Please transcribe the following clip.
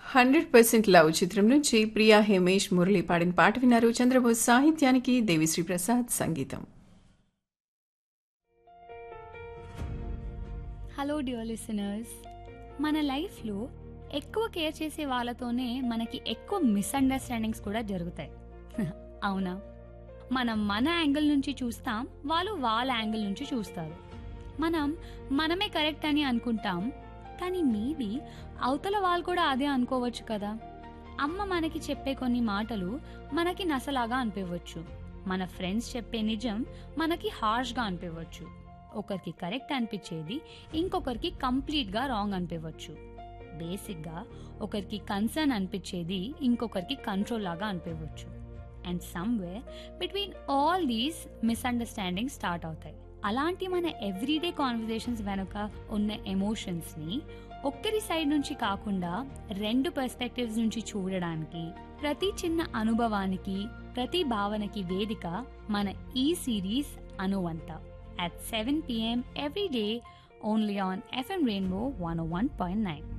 Hundred percent love చిత్రం నుంచి ప్రియా హేమేష్ మురళి పాడిన పాట విన్నారు చంద్రబోస్ సాహిత్యానికి దేవిశ్రీ ప్రసాద్ సంగీతం హలో డియర్ లిసనర్స్ మన లైఫ్లో ఎక్కువ కేర్ చేసే వాళ్ళతోనే మనకి ఎక్కువ మిస్అండర్స్టాండింగ్స్ కూడా జరుగుతాయి అవునా మనం మన యాంగిల్ నుంచి చూస్తాం వాళ్ళు వాళ్ళ యాంగిల్ నుంచి చూస్తారు మనం మనమే కరెక్ట్ అని అనుకుంటాం కానీ మేబీ అవతల వాళ్ళు కూడా అదే అనుకోవచ్చు కదా అమ్మ మనకి చెప్పే కొన్ని మాటలు మనకి నసలాగా అనిపించవచ్చు మన ఫ్రెండ్స్ చెప్పే నిజం మనకి హార్ష్గా అనిపించవచ్చు ఒకరికి కరెక్ట్ అనిపించేది ఇంకొకరికి కంప్లీట్గా రాంగ్ అనిపించవచ్చు బేసిక్గా ఒకరికి కన్సర్న్ అనిపించేది ఇంకొకరికి కంట్రోల్ లాగా అనిపించవచ్చు and somewhere between all these misunderstanding start అవుతాయి అలాంటి మన ఎవ్రీడే కాన్వర్జేషన్స్ వెనుక ఉన్న ఎమోషన్స్ని ఒక్కరి సైడ్ నుంచి కాకుండా రెండు పర్స్పెక్టివ్స్ నుంచి చూడడానికి ప్రతి చిన్న అనుభవానికి ప్రతి భావనకి వేదిక మన ఈ సిరీస్ అనువంత at 7 p.m. every day only on FM Rainbow 101.9.